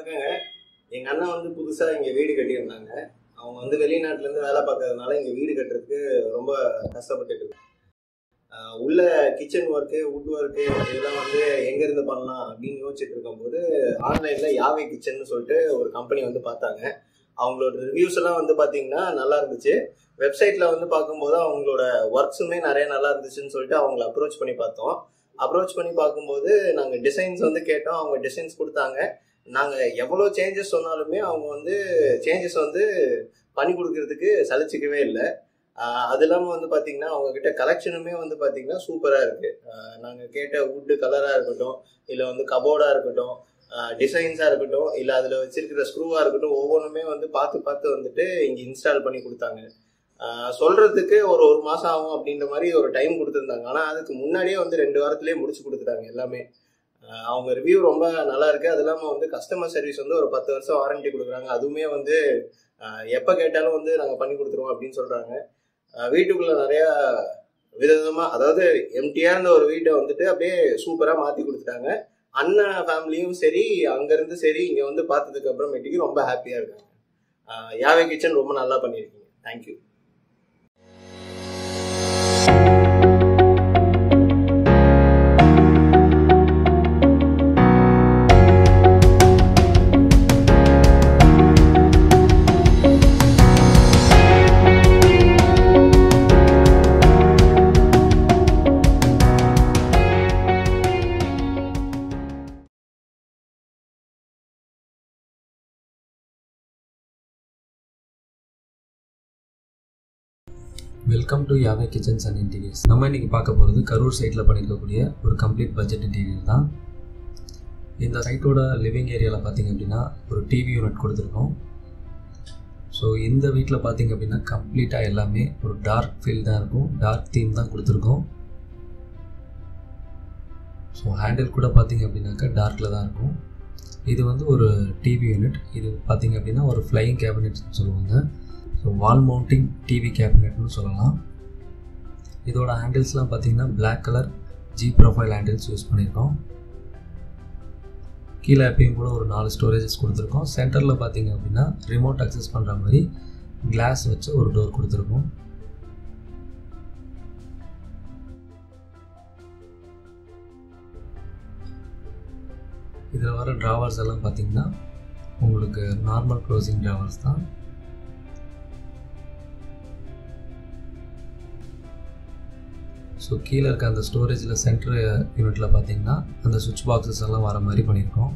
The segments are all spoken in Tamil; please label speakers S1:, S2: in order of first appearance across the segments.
S1: வணக்கங்க எங்க அண்ணன் வந்து புதுசா இங்க வீடு கட்டியிருந்தாங்க அவங்க வந்து வெளிநாட்டுல இருந்து வேலை பார்க்கறதுனால இங்க வீடு கட்டுறதுக்கு ரொம்ப கஷ்டப்பட்டுட்டு இருக்காங்க ஆஹ் உள்ள கிச்சன் ஒர்க்கு வுட் ஒர்க்கு இதெல்லாம் வந்து எங்க இருந்து பண்ணலாம் அப்படின்னு யோசிச்சுட்டு இருக்கும்போது ஆன்லைன்ல யாவை கிச்சன் சொல்லிட்டு ஒரு கம்பெனி வந்து பார்த்தாங்க அவங்களோட ரிவ்யூஸ் எல்லாம் வந்து பாத்தீங்கன்னா நல்லா இருந்துச்சு வெப்சைட்ல வந்து பார்க்கும்போது அவங்களோட ஒர்க்ஸுமே நிறைய நல்லா இருந்துச்சுன்னு சொல்லிட்டு அவங்கள அப்ரோச் பண்ணி பார்த்தோம் அப்ரோச் பண்ணி பார்க்கும்போது நாங்கள் டிசைன்ஸ் வந்து கேட்டோம் அவங்க டிசைன்ஸ் கொடுத்தாங்க நாங்கள் எவ்வளோ சேஞ்சஸ் சொன்னாலுமே அவங்க வந்து சேஞ்சஸ் வந்து பண்ணி கொடுக்கறதுக்கு சலிச்சிக்கவே இல்லை அது இல்லாமல் வந்து பார்த்தீங்கன்னா அவங்க கிட்ட கலெக்ஷனுமே வந்து பார்த்தீங்கன்னா சூப்பராக இருக்கு நாங்கள் கேட்ட வுட்டு கலராக இருக்கட்டும் இல்லை வந்து கபோர்டாக இருக்கட்டும் டிசைன்ஸாக இருக்கட்டும் இல்லை அதில் வச்சிருக்கிற ஸ்க்ரூவாக இருக்கட்டும் ஒவ்வொன்றுமே வந்து பார்த்து பார்த்து வந்துட்டு இங்கே இன்ஸ்டால் பண்ணி கொடுத்தாங்க ஆஹ் சொல்றதுக்கு ஒரு ஒரு மாசம் ஆகும் அப்படின்ற மாதிரி ஒரு டைம் கொடுத்துருந்தாங்க ஆனா அதுக்கு முன்னாடியே வந்து ரெண்டு வாரத்திலேயே முடிச்சு கொடுத்துட்டாங்க எல்லாமே ஆஹ் அவங்க ரிவ்யூ ரொம்ப நல்லா இருக்கு அது இல்லாம வந்து கஸ்டமர் சர்வீஸ் வந்து ஒரு பத்து வருஷம் வாரண்டி கொடுக்குறாங்க அதுவுமே வந்து ஆஹ் எப்ப கேட்டாலும் வந்து நாங்க பண்ணி கொடுத்துருவோம் அப்படின்னு சொல்றாங்க ஆஹ் வீட்டுக்குள்ள நிறைய விதவிதமா அதாவது எம்டியா இருந்த ஒரு வீட்டை வந்துட்டு அப்படியே சூப்பரா மாத்தி கொடுத்துட்டாங்க அண்ணன் ஃபேமிலியும் சரி அங்கிருந்து சரி இங்க வந்து பார்த்ததுக்கு அப்புறமேட்டுக்கு ரொம்ப ஹாப்பியா இருக்காங்க ஆஹ் யாவே கிச்சன் ரொம்ப நல்லா பண்ணியிருக்கீங்க thank you
S2: welcome to Yave kitchens and interiors நம்ம இன்னைக்கு பார்க்க போகிறது கரூர் சைட்டில் பண்ணியிருக்கக்கூடிய ஒரு கம்ப்ளீட் பட்ஜெட் இன்டீரியர் தான் இந்த சைட்டோட லிவிங் ஏரியாவில் பார்த்தீங்க அப்படின்னா ஒரு டிவி யூனிட் கொடுத்துருக்கோம் ஸோ இந்த வீட்டில் பார்த்தீங்க அப்படின்னா கம்ப்ளீட்டாக எல்லாமே ஒரு டார்க் ஃபீல் தான் இருக்கும் டார்க் தீம் தான் கொடுத்துருக்கோம் ஸோ ஹேண்டில் கூட பார்த்தீங்க அப்படின்னாக்கா டார்க்கில் தான் இருக்கும் இது வந்து ஒரு டிவி யூனிட் இது பார்த்தீங்க அப்படின்னா ஒரு ஃப்ளையிங் கேபினெட் சொல்லுவாங்க ஸோ வால் மவுண்டிங் டிவி கேபினெட்னு சொல்லலாம் இதோட ஹேண்டில்ஸ்லாம் பார்த்தீங்கன்னா Black colour G profile handles use பண்ணியிருக்கோம் கீழே எப்பயும் கூட ஒரு நாலு ஸ்டோரேஜஸ் கொடுத்துருக்கோம் சென்டரில் பார்த்தீங்க அப்படின்னா ரிமோட் அக்சஸ் பண்ணுற மாதிரி கிளாஸ் வச்சு ஒரு டோர் கொடுத்துருக்கோம் இதில் வர ட்ராவர்ஸ் எல்லாம் பார்த்தீங்கன்னா உங்களுக்கு நார்மல் க்ளோசிங் ட்ராவர்ஸ் தான் ஸோ கீழே இருக்க அந்த ஸ்டோரேஜில் சென்டர் யூனிட்டில் பார்த்தீங்கன்னா அந்த சுவிட்ச் பாக்ஸஸ் எல்லாம் வர மாதிரி பண்ணியிருக்கோம்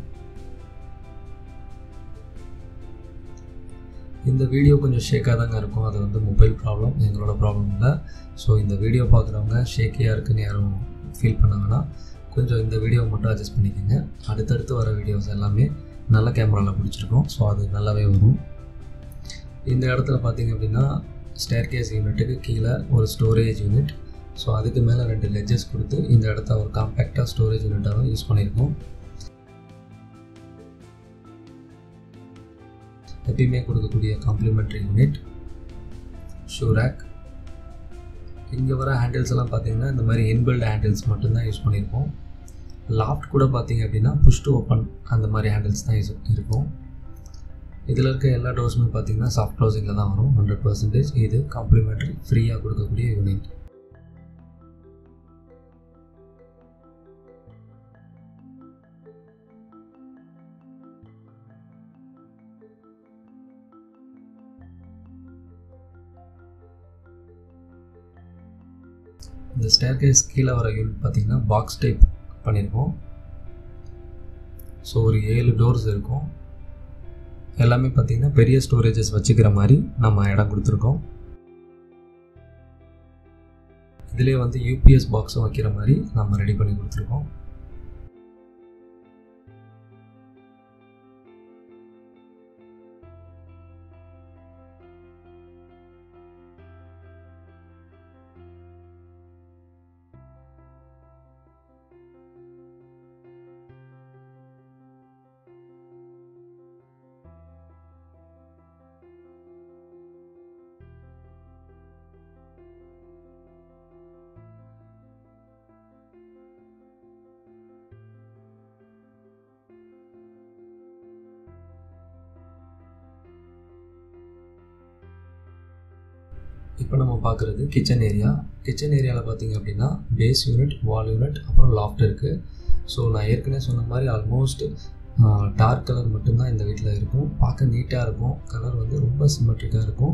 S2: இந்த வீடியோ கொஞ்சம் ஷேக்காக தாங்க இருக்கும் அது வந்து மொபைல் ப்ராப்ளம் எங்களோட ப்ராப்ளம் இல்லை ஸோ இந்த வீடியோ பார்க்குறவங்க ஷேக்கியாக இருக்குன்னு யாரும் ஃபீல் பண்ணாங்கன்னா கொஞ்சம் இந்த வீடியோ மட்டும் அட்ஜஸ்ட் பண்ணிக்கோங்க அடுத்தடுத்து வர வீடியோஸ் எல்லாமே நல்ல கேமராவில் பிடிச்சிருக்கோம் ஸோ அது நல்லாவே வரும் இந்த இடத்துல பார்த்தீங்க அப்படின்னா ஸ்டேர்கேஸ் யூனிட்டுக்கு கீழே ஒரு ஸ்டோரேஜ் யூனிட் ஸோ அதுக்கு மேலே ரெண்டு லெஜஸ் கொடுத்து இந்த இடத்த ஒரு காம்பேக்டாக ஸ்டோரேஜ் யூனிட்டாக யூஸ் பண்ணியிருக்கோம் எப்பயுமே கொடுக்கக்கூடிய காம்ப்ளிமெண்ட்ரி யூனிட் ஷூ ரேக் இங்கே வர ஹேண்டில்ஸ் எல்லாம் பார்த்தீங்கன்னா இந்த மாதிரி இன்பில்ட் ஹேண்டில்ஸ் மட்டும்தான் யூஸ் பண்ணியிருக்கோம் லாஃப்ட் கூட பார்த்தீங்க அப்படின்னா புஷ் டு ஓப்பன் அந்த மாதிரி ஹேண்டில்ஸ் தான் யூஸ் இருக்கும் இதில் இருக்க எல்லா டோர்ஸுமே பார்த்தீங்கன்னா சாஃப்ட் க்ளோசிங்கில் தான் வரும் ஹண்ட்ரட் பர்சன்டேஜ் இது காம்ப்ளிமெண்ட்ரி ஃப்ரீயாக கொடுக்கக்கூடிய யூனிட் இந்த ஸ்டேர்கேஸ் கீழே வர யூனிட் பார்த்தீங்கன்னா பாக்ஸ் டைப் பண்ணியிருக்கோம் ஸோ ஒரு ஏழு டோர்ஸ் இருக்கும் எல்லாமே பார்த்தீங்கன்னா பெரிய ஸ்டோரேஜஸ் வச்சுக்கிற மாதிரி நம்ம இடம் கொடுத்துருக்கோம் இதுலேயே வந்து யூபிஎஸ் பாக்ஸும் வைக்கிற மாதிரி நம்ம ரெடி பண்ணி கொடுத்துருக்கோம் இப்போ நம்ம பார்க்குறது கிச்சன் ஏரியா கிச்சன் ஏரியாவில் பார்த்தீங்க அப்படின்னா பேஸ் யூனிட் வால் யூனிட் அப்புறம் லாஃப்ட் இருக்குது ஸோ நான் ஏற்கனவே சொன்ன மாதிரி ஆல்மோஸ்ட் டார்க் கலர் மட்டும்தான் இந்த வீட்டில் இருக்கும் பார்க்க நீட்டாக இருக்கும் கலர் வந்து ரொம்ப சிமெட்ரிக்காக இருக்கும்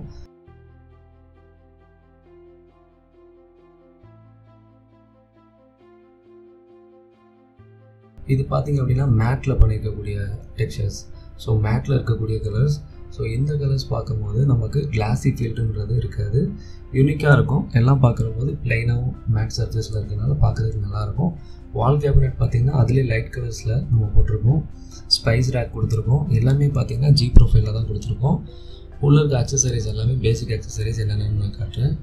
S2: இது பார்த்தீங்க அப்படின்னா மேட்டில் பண்ணியிருக்கக்கூடிய டெக்ஸ்சர்ஸ் ஸோ மேட்டில் இருக்கக்கூடிய கலர்ஸ் ஸோ இந்த கலர்ஸ் பார்க்கும்போது நமக்கு கிளாஸி ஃபீல்டுன்றது இருக்காது யூனிக்காக இருக்கும் எல்லாம் பார்க்குறபோது பிளைனாகவும் மேட் சர்ஃபேஸில் இருக்கிறதுனால பார்க்குறதுக்கு நல்லாயிருக்கும் வால் கேபினெட் பார்த்திங்கன்னா அதுலேயே லைட் கலர்ஸில் நம்ம போட்டிருக்கோம் ஸ்பைஸ் ரேக் கொடுத்துருக்கோம் எல்லாமே பார்த்திங்கன்னா ஜி ப்ரொஃபைலில் தான் கொடுத்துருக்கோம் உள்ள இருக்க அக்சசரிஸ் எல்லாமே பேசிக் அக்சசரிஸ் என்னென்னு நான் காட்டுறேன்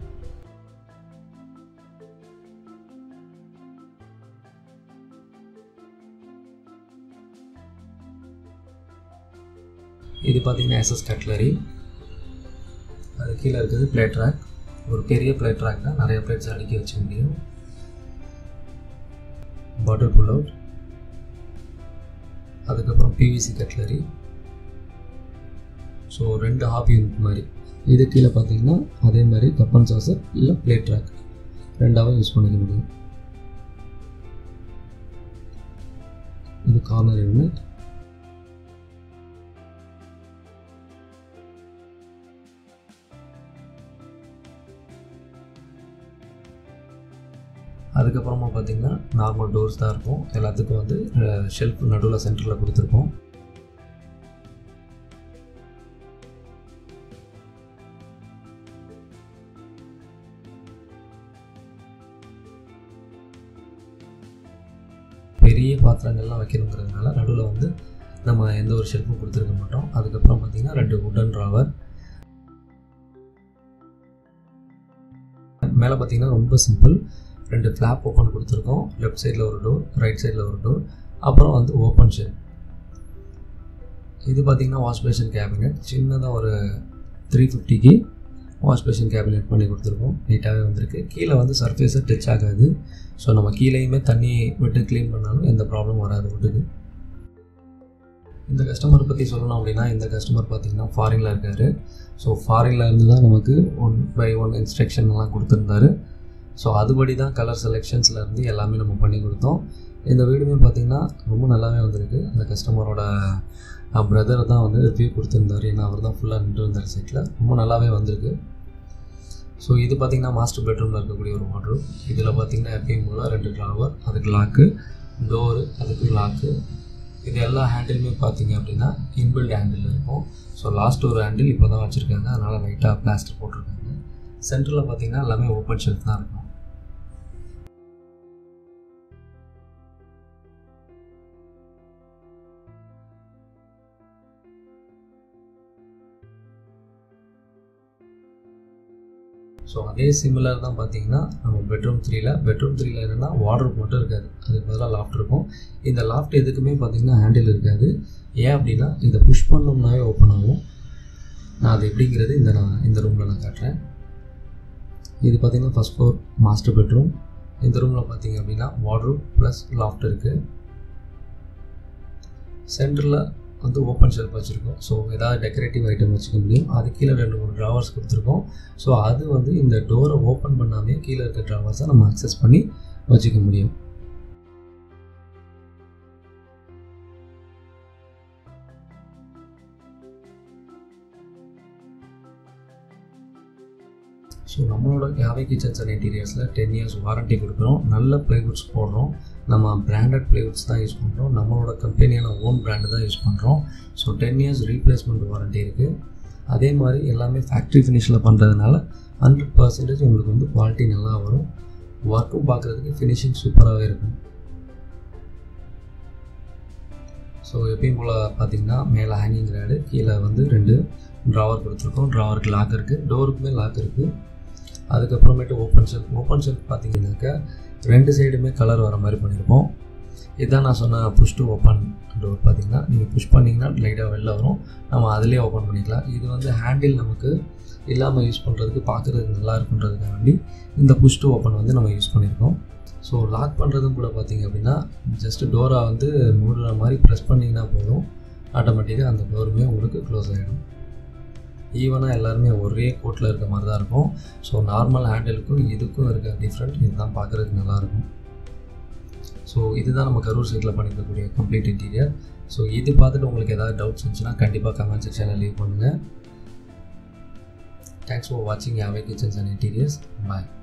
S2: இது பார்த்தீங்கன்னா எஸ்எஸ் கட்லரி அது கீழே இருக்குது பிளேட் ரேக் ஒரு பெரிய பிளேட் ரேக் தான் நிறைய பிளேட்ஸ் அடுக்கி வச்ச முடியும் பாட்டில் புல் அவுட் அதுக்கப்புறம் பிவிசி கட்லரி ஸோ ரெண்டு ஹாஃப் யூனிட் மாதிரி இது கீழே பார்த்தீங்கன்னா அதே மாதிரி கப்பன் சாசர் இல்லை பிளேட் ரேக் ரெண்டாவும் யூஸ் பண்ணிக்க முடியும் இது கார்னர் யூனிட் அதுக்கப்புறமா பார்த்தீங்கன்னா நார்மல் டோர்ஸ் தான் இருக்கும் எல்லாத்துக்கும் வந்து ஷெல்ஃப் நடுவில் சென்டரில் கொடுத்துருக்கோம் பெரிய பாத்திரங்கள்லாம் வைக்கணுங்கிறதுனால நடுவில் வந்து நம்ம எந்த ஒரு ஷெல்ஃபும் கொடுத்துருக்க மாட்டோம் அதுக்கப்புறம் பார்த்தீங்கன்னா ரெண்டு உடன் ட்ராவர் மேலே பார்த்தீங்கன்னா ரொம்ப சிம்பிள் ரெண்டு ஃப்ளாப் ஓப்பன் கொடுத்துருக்கோம் லெஃப்ட் சைடில் ஒரு டோர் ரைட் சைடில் ஒரு டோர் அப்புறம் வந்து ஓப்பன் ஷெல் இது பார்த்திங்கன்னா வாஷ் பேஷன் கேபினெட் சின்னதாக ஒரு த்ரீ ஃபிஃப்டிக்கு வாஷ் பேஷன் கேபினெட் பண்ணி கொடுத்துருக்கோம் நீட்டாகவே வந்திருக்கு கீழே வந்து சர்ஃபேஸை டச் ஆகாது ஸோ நம்ம கீழேயுமே தண்ணி விட்டு க்ளீன் பண்ணாலும் எந்த ப்ராப்ளமும் வராது விட்டுக்கு இந்த கஸ்டமர் பற்றி சொல்லணும் அப்படின்னா இந்த கஸ்டமர் பார்த்திங்கன்னா ஃபாரினில் இருக்கார் ஸோ ஃபாரினில் இருந்து தான் நமக்கு ஒன் பை ஒன் இன்ஸ்ட்ரக்ஷன்லாம் கொடுத்துருந்தாரு ஸோ அதுபடி தான் கலர் செலெக்ஷன்ஸ்லேருந்து எல்லாமே நம்ம பண்ணி கொடுத்தோம் இந்த வீடுமே பார்த்திங்கன்னா ரொம்ப நல்லாவே வந்திருக்கு அந்த கஸ்டமரோட பிரதர் தான் வந்து ரிவ்யூ கொடுத்துருந்தாரு ஏன்னா அவர் தான் ஃபுல்லாக நின்று இருந்தார் சைட்டில் ரொம்ப நல்லாவே வந்திருக்கு ஸோ இது பார்த்திங்கன்னா மாஸ்டர் பெட்ரூமில் இருக்கக்கூடிய ஒரு வாட்ரூம் இதில் பார்த்திங்கன்னா எப்பயும் போல் ரெண்டு ட்ராவர் அதுக்கு லாக்கு டோரு அதுக்கு லாக்கு இது எல்லா ஹேண்டிலுமே பார்த்தீங்க அப்படின்னா இன்பில்ட் ஹேண்டில் இருக்கும் ஸோ லாஸ்ட் ஒரு ஹேண்டில் இப்போ தான் வச்சுருக்காங்க அதனால் லைட்டாக பிளாஸ்டர் போட்டிருக்காங்க சென்டரில் பார்த்தீங்கன்னா எல்லாமே ஓப்பன் ஷெல்ஃப் தான் இருக்கும் ஸோ அதே சிமிலர் தான் பார்த்தீங்கன்னா நம்ம பெட்ரூம் த்ரீல பெட்ரூம் த்ரீல என்னென்னா வார்ட்ரோப் மட்டும் இருக்காது அதுக்கு பதிலாக லாஃப்ட் இருக்கும் இந்த லாஃப்ட் எதுக்குமே பார்த்தீங்கன்னா ஹேண்டில் இருக்காது ஏன் அப்படின்னா இதை புஷ் பண்ணோம்னாவே ஓப்பன் ஆகும் நான் அது எப்படிங்கிறது இந்த நான் இந்த ரூமில் நான் காட்டுறேன் இது பார்த்தீங்கன்னா ஃபஸ்ட் ஃப்ளோர் மாஸ்டர் பெட்ரூம் இந்த ரூமில் பார்த்தீங்க அப்படின்னா வார்ட்ரூப் ப்ளஸ் லாஃப்ட் இருக்குது சென்டரில் வந்து ஓப்பன் ஷெல்ஃப் வச்சுருக்கோம் ஸோ ஏதாவது டெக்கரேட்டிவ் ஐட்டம் வச்சுக்க முடியும் அது கீழே ரெண்டு மூணு ட்ராவர்ஸ் கொடுத்துருக்கோம் ஸோ அது வந்து இந்த டோரை ஓப்பன் பண்ணாமே கீழே இருக்க ட்ராவர்ஸை நம்ம அக்சஸ் பண்ணி வச்சுக்க முடியும் ஸோ நம்மளோட யாவை கிச்சன்ஸ் அண்ட் இன்டீரியர்ஸில் டென் இயர்ஸ் வாரண்ட்டி கொடுக்குறோம் நல்ல ப்ளைவுட்ஸ் போடுறோம் நம்ம பிராண்டட் ப்ளைவுட்ஸ் தான் யூஸ் பண்ணுறோம் நம்மளோட கம்பெனியான ஓன் பிராண்டு தான் யூஸ் பண்ணுறோம் so ten years replacement warranty இருக்குது அதே மாதிரி எல்லாமே ஃபேக்ட்ரி ஃபினிஷில் பண்ணுறதுனால ஹண்ட்ரட் பர்சன்டேஜ் உங்களுக்கு வந்து குவாலிட்டி நல்லா வரும் ஒர்க்கும் பார்க்குறதுக்கு ஃபினிஷிங் சூப்பராகவே இருக்கும் ஸோ எப்பயும் போல் பார்த்தீங்கன்னா மேலே ஹேங்கிங் ரேடு கீழே வந்து ரெண்டு ட்ராவர் கொடுத்துருக்கோம் ட்ராவருக்கு லாக் இருக்குது டோருக்குமே லாக் இருக்குது அதுக்கப்புறமேட்டு ஓப்பன் ஷெல்ஃப் ஓப்பன் ஷெல்ஃப் பார்த்தீங்கன்னாக்கா ரெண்டு சைடுமே கலர் வர மாதிரி பண்ணியிருப்போம் இதுதான் நான் சொன்ன புஷ் டு ஓப்பன் டோர் பார்த்தீங்கன்னா நீங்கள் புஷ் பண்ணிங்கன்னா லைட்டாக வெளில வரும் நம்ம அதிலே ஓப்பன் பண்ணிக்கலாம் இது வந்து ஹேண்டில் நமக்கு இல்லாமல் யூஸ் பண்ணுறதுக்கு பார்க்குறதுக்கு நல்லா இருக்குன்றதுக்காண்டி இந்த புஷ் டு ஓப்பன் வந்து நம்ம யூஸ் பண்ணியிருக்கோம் ஸோ லாக் பண்ணுறதும் கூட பார்த்தீங்க அப்படின்னா ஜஸ்ட் டோரை வந்து மூடுற மாதிரி ப்ரெஸ் பண்ணிங்கன்னா போதும் ஆட்டோமேட்டிக்காக அந்த டோருமே உங்களுக்கு க்ளோஸ் ஆகிடும் ஈவனாக எல்லாருமே ஒரே கோட்டில் இருக்க மாதிரி தான் இருக்கும் ஸோ நார்மல் ஹேண்டிலுக்கும் இதுக்கும் இருக்க டிஃப்ரெண்ட் இதுதான் பார்க்குறதுக்கு நல்லாயிருக்கும் ஸோ இதுதான் நம்ம கரூர் சைட்டில் பண்ணியிருக்கக்கூடிய கம்ப்ளீட் இன்டீரியர் ஸோ இது பார்த்துட்டு உங்களுக்கு ஏதாவது டவுட்ஸ் இருந்துச்சுன்னா கண்டிப்பாக கமெண்ட் செக்ஷனில் லீவ் பண்ணுங்கள் தேங்க்ஸ் ஃபார் வாட்சிங் Yave kitchens and interiors bye